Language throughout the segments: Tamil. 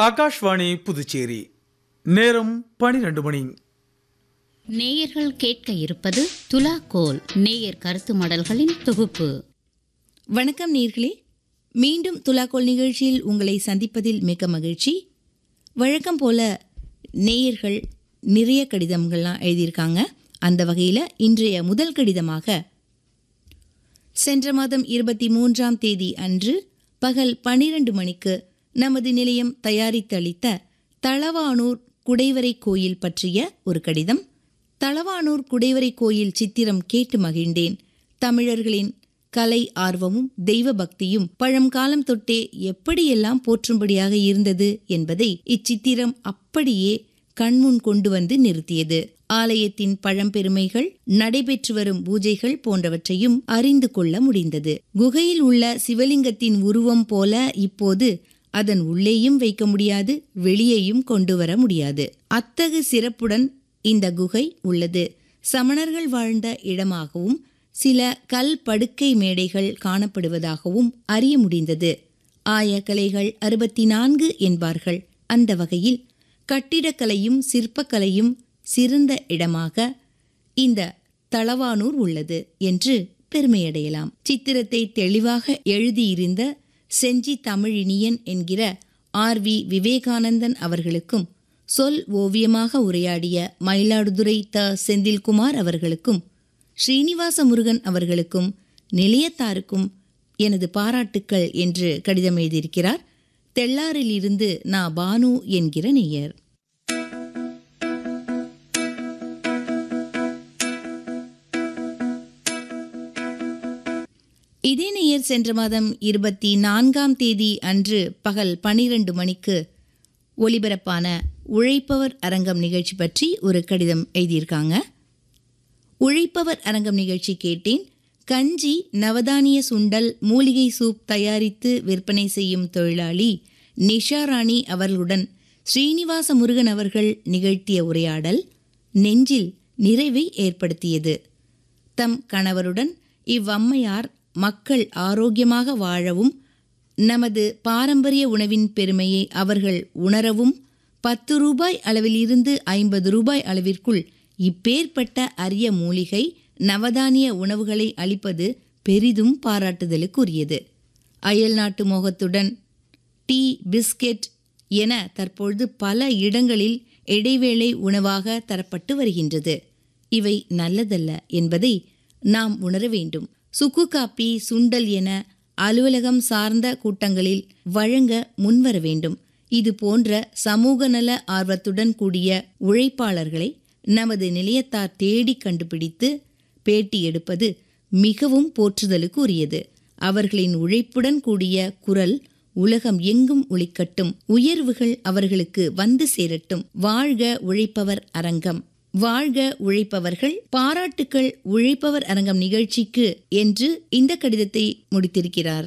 ஆகாஷ்வாணி புதுச்சேரி நேரம் பனிரெண்டு மணி நேயர்கள் கேட்க இருப்பது துலாக்கோல் நேயர் கருத்து மடல்களின் தொகுப்பு வணக்கம் நேர்களே மீண்டும் துலாக்கோல் நிகழ்ச்சியில் உங்களை சந்திப்பதில் மிக மகிழ்ச்சி வழக்கம் போல நேயர்கள் நிறைய கடிதங்கள்லாம் எழுதியிருக்காங்க அந்த வகையில் இன்றைய முதல் கடிதமாக சென்ற மாதம் இருபத்தி மூன்றாம் தேதி அன்று பகல் பனிரெண்டு மணிக்கு நமது நிலையம் தயாரித்தளித்த தளவானூர் குடைவரை கோயில் பற்றிய ஒரு கடிதம் தளவானூர் குடைவரை கோயில் சித்திரம் கேட்டு மகிழ்ந்தேன் தமிழர்களின் கலை ஆர்வமும் தெய்வ பக்தியும் பழங்காலம் தொட்டே எப்படியெல்லாம் போற்றும்படியாக இருந்தது என்பதை இச்சித்திரம் அப்படியே கண்முன் கொண்டு வந்து நிறுத்தியது ஆலயத்தின் பழம்பெருமைகள் நடைபெற்று வரும் பூஜைகள் போன்றவற்றையும் அறிந்து கொள்ள முடிந்தது குகையில் உள்ள சிவலிங்கத்தின் உருவம் போல இப்போது அதன் உள்ளேயும் வைக்க முடியாது வெளியேயும் கொண்டு வர முடியாது அத்தகு சிறப்புடன் இந்த குகை உள்ளது சமணர்கள் வாழ்ந்த இடமாகவும் சில கல் படுக்கை மேடைகள் காணப்படுவதாகவும் அறிய முடிந்தது ஆயக்கலைகள் அறுபத்தி நான்கு என்பார்கள் அந்த வகையில் கட்டிடக்கலையும் சிற்பக்கலையும் சிறந்த இடமாக இந்த தளவானூர் உள்ளது என்று பெருமையடையலாம் சித்திரத்தை தெளிவாக எழுதியிருந்த செஞ்சி தமிழினியன் என்கிற ஆர் வி விவேகானந்தன் அவர்களுக்கும் சொல் ஓவியமாக உரையாடிய மயிலாடுதுறை த செந்தில்குமார் அவர்களுக்கும் ஸ்ரீனிவாச முருகன் அவர்களுக்கும் நிலையத்தாருக்கும் எனது பாராட்டுக்கள் என்று கடிதம் எழுதியிருக்கிறார் தெள்ளாரிலிருந்து நா பானு என்கிற நேயர் இதே நேயர் சென்ற மாதம் இருபத்தி நான்காம் தேதி அன்று பகல் பனிரெண்டு மணிக்கு ஒலிபரப்பான உழைப்பவர் அரங்கம் நிகழ்ச்சி பற்றி ஒரு கடிதம் எழுதியிருக்காங்க உழைப்பவர் அரங்கம் நிகழ்ச்சி கேட்டேன் கஞ்சி நவதானிய சுண்டல் மூலிகை சூப் தயாரித்து விற்பனை செய்யும் தொழிலாளி நிஷா ராணி அவர்களுடன் ஸ்ரீனிவாச முருகன் அவர்கள் நிகழ்த்திய உரையாடல் நெஞ்சில் நிறைவை ஏற்படுத்தியது தம் கணவருடன் இவ்வம்மையார் மக்கள் ஆரோக்கியமாக வாழவும் நமது பாரம்பரிய உணவின் பெருமையை அவர்கள் உணரவும் பத்து ரூபாய் அளவிலிருந்து ஐம்பது ரூபாய் அளவிற்குள் இப்பேற்பட்ட அரிய மூலிகை நவதானிய உணவுகளை அளிப்பது பெரிதும் பாராட்டுதலுக்குரியது அயல்நாட்டு மோகத்துடன் டீ பிஸ்கெட் என தற்பொழுது பல இடங்களில் இடைவேளை உணவாக தரப்பட்டு வருகின்றது இவை நல்லதல்ல என்பதை நாம் உணர வேண்டும் சுக்கு காப்பி சுண்டல் என அலுவலகம் சார்ந்த கூட்டங்களில் வழங்க முன்வர வேண்டும் இது போன்ற சமூக நல ஆர்வத்துடன் கூடிய உழைப்பாளர்களை நமது நிலையத்தார் தேடி கண்டுபிடித்து பேட்டி எடுப்பது மிகவும் போற்றுதலுக்கு உரியது அவர்களின் உழைப்புடன் கூடிய குரல் உலகம் எங்கும் ஒளிக்கட்டும் உயர்வுகள் அவர்களுக்கு வந்து சேரட்டும் வாழ்க உழைப்பவர் அரங்கம் வாழ்க உழைப்பவர்கள் பாராட்டுக்கள் உழைப்பவர் அரங்கம் நிகழ்ச்சிக்கு என்று இந்த கடிதத்தை முடித்திருக்கிறார்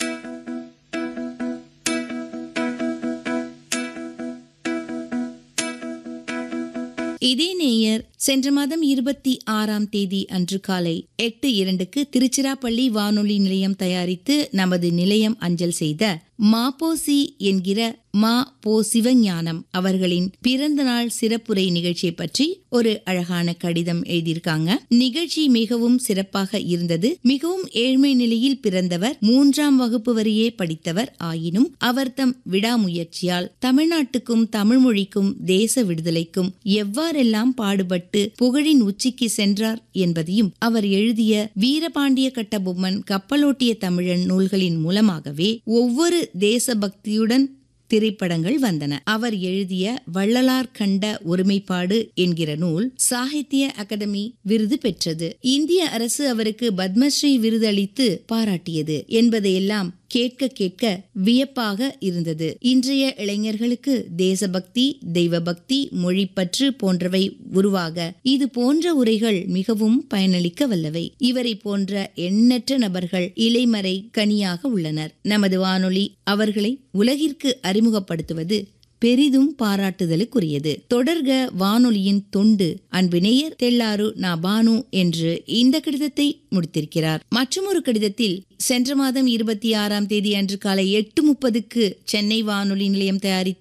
இதே நேயர் சென்ற மாதம் இருபத்தி ஆறாம் தேதி அன்று காலை எட்டு இரண்டுக்கு திருச்சிராப்பள்ளி வானொலி நிலையம் தயாரித்து நமது நிலையம் அஞ்சல் செய்த மாப்போசி என்கிற மா போ சிவஞானம் அவர்களின் பிறந்த நாள் சிறப்புரை நிகழ்ச்சியை பற்றி ஒரு அழகான கடிதம் எழுதியிருக்காங்க நிகழ்ச்சி மிகவும் சிறப்பாக இருந்தது மிகவும் ஏழ்மை நிலையில் பிறந்தவர் மூன்றாம் வகுப்பு வரையே படித்தவர் ஆயினும் அவர் தம் விடாமுயற்சியால் தமிழ்நாட்டுக்கும் தமிழ் மொழிக்கும் தேச விடுதலைக்கும் எவ்வாறெல்லாம் பாடுபட்டு புகழின் உச்சிக்கு சென்றார் என்பதையும் அவர் எழுதிய வீரபாண்டிய கட்டபொம்மன் கப்பலோட்டிய தமிழன் நூல்களின் மூலமாகவே ஒவ்வொரு தேசபக்தியுடன் திரைப்படங்கள் வந்தன அவர் எழுதிய வள்ளலார் கண்ட ஒருமைப்பாடு என்கிற நூல் சாகித்ய அகாடமி விருது பெற்றது இந்திய அரசு அவருக்கு பத்மஸ்ரீ விருது அளித்து பாராட்டியது என்பதையெல்லாம் கேட்க கேட்க வியப்பாக இருந்தது இன்றைய இளைஞர்களுக்கு தேசபக்தி தெய்வபக்தி மொழிப்பற்று போன்றவை உருவாக இது போன்ற உரைகள் மிகவும் பயனளிக்க வல்லவை இவரை போன்ற எண்ணற்ற நபர்கள் இலைமறை கனியாக உள்ளனர் நமது வானொலி அவர்களை உலகிற்கு அறிமுகப்படுத்துவது பெரிதும் பாராட்டுதலுக்குரியது தொடர்க வானொலியின் தொண்டு அன்பினேயர் தெள்ளாரு நா பானு என்று இந்த கடிதத்தை முடித்திருக்கிறார் மற்றொரு கடிதத்தில் சென்ற மாதம் இருபத்தி ஆறாம் தேதி அன்று காலை எட்டு முப்பதுக்கு சென்னை வானொலி நிலையம் தயாரித்த